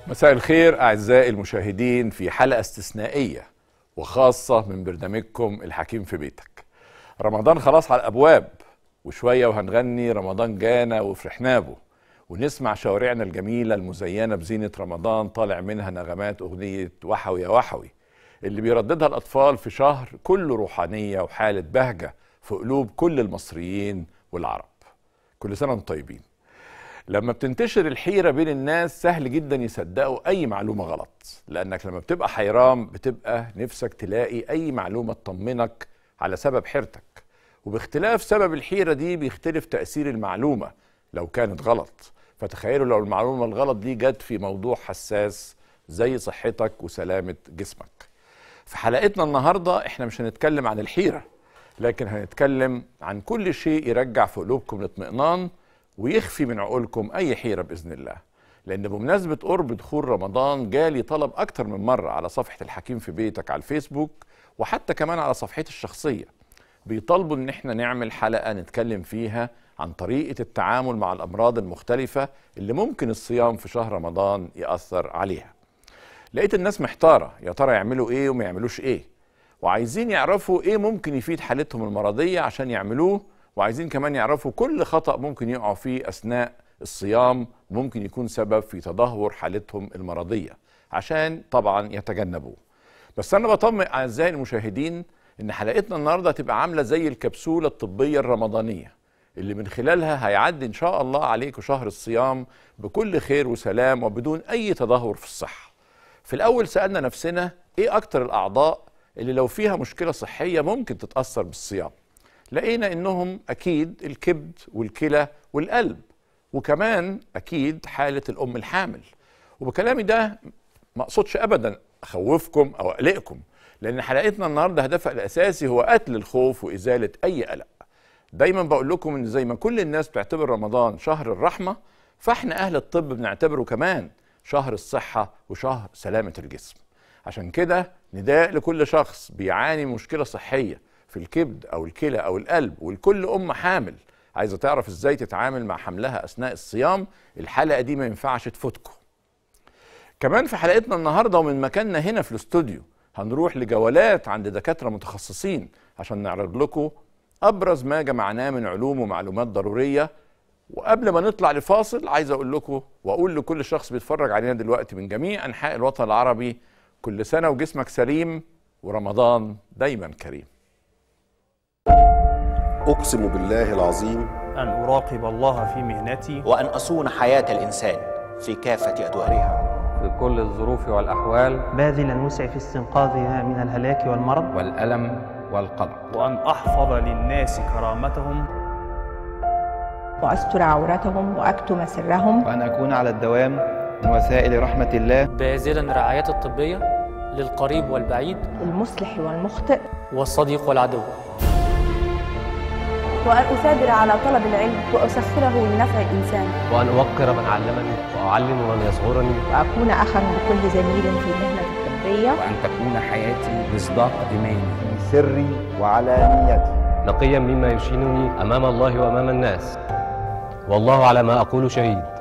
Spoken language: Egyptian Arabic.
مساء الخير أعزائي المشاهدين في حلقة استثنائية وخاصة من برنامجكم الحكيم في بيتك رمضان خلاص على الأبواب وشوية وهنغني رمضان جانا وفرحنا به ونسمع شوارعنا الجميلة المزينة بزينة رمضان طالع منها نغمات أغنية وحوي يا وحوي اللي بيرددها الأطفال في شهر كله روحانية وحالة بهجة في قلوب كل المصريين والعرب كل سنة وانتم طيبين لما بتنتشر الحيرة بين الناس سهل جدا يصدقوا أي معلومة غلط لأنك لما بتبقى حيران بتبقى نفسك تلاقي أي معلومة تطمنك على سبب حيرتك وباختلاف سبب الحيرة دي بيختلف تأثير المعلومة لو كانت غلط فتخيلوا لو المعلومة الغلط دي جت في موضوع حساس زي صحتك وسلامة جسمك في حلقتنا النهاردة احنا مش هنتكلم عن الحيرة لكن هنتكلم عن كل شيء يرجع في قلوبكم الاطمئنان ويخفي من عقولكم اي حيره باذن الله لان بمناسبه قرب دخول رمضان جالي طلب اكتر من مره على صفحه الحكيم في بيتك على الفيسبوك وحتى كمان على صفحتي الشخصيه بيطالبوا ان احنا نعمل حلقه نتكلم فيها عن طريقه التعامل مع الامراض المختلفه اللي ممكن الصيام في شهر رمضان ياثر عليها لقيت الناس محتاره يا ترى يعملوا ايه وما يعملوش ايه وعايزين يعرفوا ايه ممكن يفيد حالتهم المرضيه عشان يعملوه وعايزين كمان يعرفوا كل خطأ ممكن يقعوا فيه أثناء الصيام ممكن يكون سبب في تدهور حالتهم المرضية عشان طبعا يتجنبوه بس أنا بطمئ أعزائي المشاهدين إن حلقتنا النهاردة هتبقى عاملة زي الكبسولة الطبية الرمضانية اللي من خلالها هيعدي إن شاء الله عليكم شهر الصيام بكل خير وسلام وبدون أي تدهور في الصحة في الأول سألنا نفسنا إيه أكتر الأعضاء اللي لو فيها مشكلة صحية ممكن تتأثر بالصيام لقينا انهم اكيد الكبد والكلى والقلب وكمان اكيد حاله الام الحامل وبكلامي ده ما اقصدش ابدا اخوفكم او اقلقكم لان حلقتنا النهارده هدفها الاساسي هو قتل الخوف وازاله اي قلق دايما بقول لكم ان زي ما كل الناس بتعتبر رمضان شهر الرحمه فاحنا اهل الطب بنعتبره كمان شهر الصحه وشهر سلامه الجسم عشان كده نداء لكل شخص بيعاني من مشكله صحيه في الكبد او الكلى او القلب ولكل ام حامل عايزه تعرف ازاي تتعامل مع حملها اثناء الصيام الحلقه دي ما ينفعش تفوتكم كمان في حلقتنا النهارده ومن مكاننا هنا في الاستوديو هنروح لجولات عند دكاتره متخصصين عشان نعرض لكم ابرز ما جمعناه من علوم ومعلومات ضروريه وقبل ما نطلع لفاصل عايز اقول لكم واقول لكل شخص بيتفرج علينا دلوقتي من جميع انحاء الوطن العربي كل سنه وجسمك سليم ورمضان دايما كريم أقسم بالله العظيم أن أراقب الله في مهنتي وأن أصون حياة الإنسان في كافة أدوارها في كل الظروف والأحوال باذلا وسعي في استنقاذها من الهلاك والمرض والألم والقلق وأن أحفظ للناس كرامتهم وأستر عورتهم وأكتم سرهم وأن أكون على الدوام من وسائل رحمة الله باذلا الرعايات الطبية للقريب والبعيد المصلح والمخطئ والصديق والعدو وأن أثابر على طلب العلم وأسخره لنفع الإنسان وأن أوقر من علمني وأعلم من يصغرني وأكون أخا لكل زميل في المهنة الطبية وأن تكون حياتي مصداق إيماني في سري وعلانيتي نقيا مما يشينني أمام الله وأمام الناس والله على ما أقول شهيد